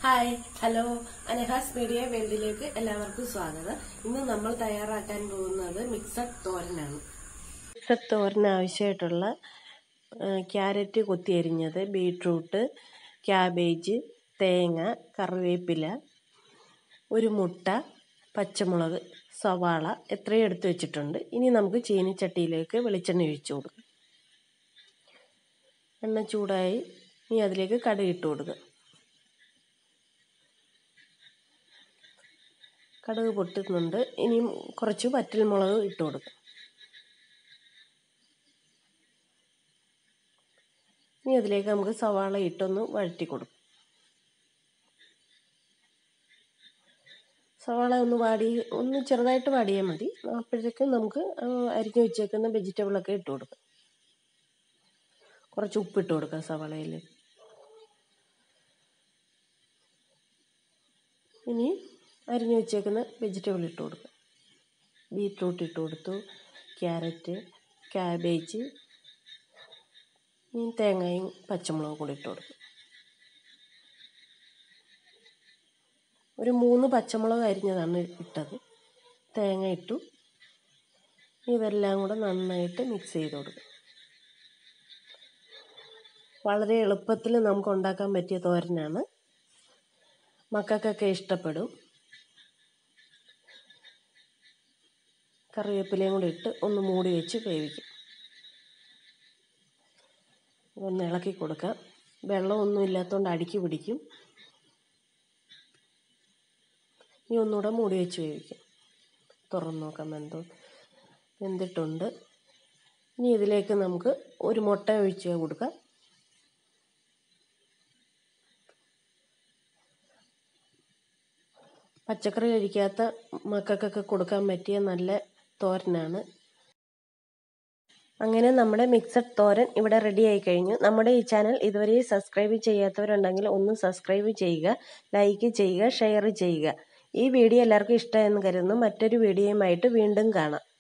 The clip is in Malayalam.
ഹായ് ഹലോ അനഹാസ് മീഡിയ വേൾഡിലേക്ക് എല്ലാവർക്കും സ്വാഗതം ഇന്ന് നമ്മൾ തയ്യാറാക്കാൻ പോകുന്നത് മിക്സഡ് തോരനാണ് മിക്സഡ് തോരന് ആവശ്യമായിട്ടുള്ള ആ, ക്യാരറ്റ് കൊത്തിയരിഞ്ഞത് ബീട്രൂട്ട് ക്യാബേജ് തേങ്ങ കറിവേപ്പില ഒരു മുട്ട പച്ചമുളക് സവാള എത്രയും എടുത്തു വെച്ചിട്ടുണ്ട് ഇനി നമുക്ക് ചീനിച്ചട്ടിയിലേക്ക് വെളിച്ചെണ്ണ ഒഴിച്ചു കൊടുക്കാം എണ്ണ ചൂടായി ഇനി അതിലേക്ക് കടുക് ഇട്ട് കൊടുക്കുക കടുക് പൊട്ടുന്നുണ്ട് ഇനിയും കുറച്ച് വറ്റൽമുളക് ഇട്ട് കൊടുക്കും ഇനി അതിലേക്ക് നമുക്ക് സവാള ഇട്ടൊന്ന് വഴറ്റി കൊടുക്കും സവാള ഒന്ന് വാടി ഒന്ന് ചെറുതായിട്ട് വാടിയാൽ മതി അപ്പോഴത്തേക്കും നമുക്ക് ആ, അരിഞ്ഞു വെച്ചേക്കുന്ന വെജിറ്റബിളൊക്കെ ഇട്ട് കൊടുക്കാം കുറച്ച് ഉപ്പിട്ട് കൊടുക്കാം സവാളയിൽ ഇനി അരിഞ്ഞു വെച്ചേക്കുന്ന വെജിറ്റബിൾ ഇട്ട് കൊടുക്കുക ബീട്രൂട്ട് ഇട്ട് കൊടുത്തു ക്യാരറ്റ് ക്യാബേജ് ഇനി തേങ്ങയും പച്ചമുളകും കൂടി ഇട്ട് കൊടുക്കും ഒരു മൂന്ന് പച്ചമുളക് അരിഞ്ഞതാണ് ഇട്ടത് തേങ്ങ ഇട്ടു ഇതെല്ലാം കൂടെ നന്നായിട്ട് മിക്സ് ചെയ്ത് കൊടുക്കും വളരെ എളുപ്പത്തിൽ നമുക്ക് ഉണ്ടാക്കാൻ പറ്റിയ തോരനാണ് മക്കൾക്കൊക്കെ ഇഷ്ടപ്പെടും കറിവേപ്പിലയും കൂടി ഇട്ട് ഒന്ന് മൂടി വെച്ച് വേവിക്കും ഒന്ന് ഇളക്കി കൊടുക്കാം വെള്ളമൊന്നും ഇല്ലാത്തതുകൊണ്ട് അടുക്കി പിടിക്കും ഇനി ഒന്നുകൂടെ മൂടി വെച്ച് വേവിക്കും തുറന്ന് നോക്കാം വെന്തോ വെന്തിട്ടുണ്ട് ഇനി ഇതിലേക്ക് നമുക്ക് ഒരു മുട്ട ഒഴിച്ച് കൊടുക്കാം പച്ചക്കറി കഴിക്കാത്ത മക്കൾക്കൊക്കെ കൊടുക്കാൻ പറ്റിയ നല്ല തോരനാണ് അങ്ങനെ നമ്മുടെ മിക്സഡ് തോരൻ ഇവിടെ റെഡി ആയി കഴിഞ്ഞു നമ്മുടെ ഈ ചാനൽ ഇതുവരെ സബ്സ്ക്രൈബ് ചെയ്യാത്തവരുണ്ടെങ്കിൽ ഒന്ന് സബ്സ്ക്രൈബ് ചെയ്യുക ലൈക്ക് ചെയ്യുക ഷെയർ ചെയ്യുക ഈ വീഡിയോ എല്ലാവർക്കും ഇഷ്ടമായെന്ന് കരുതുന്നു മറ്റൊരു വീഡിയോയുമായിട്ട് വീണ്ടും കാണാം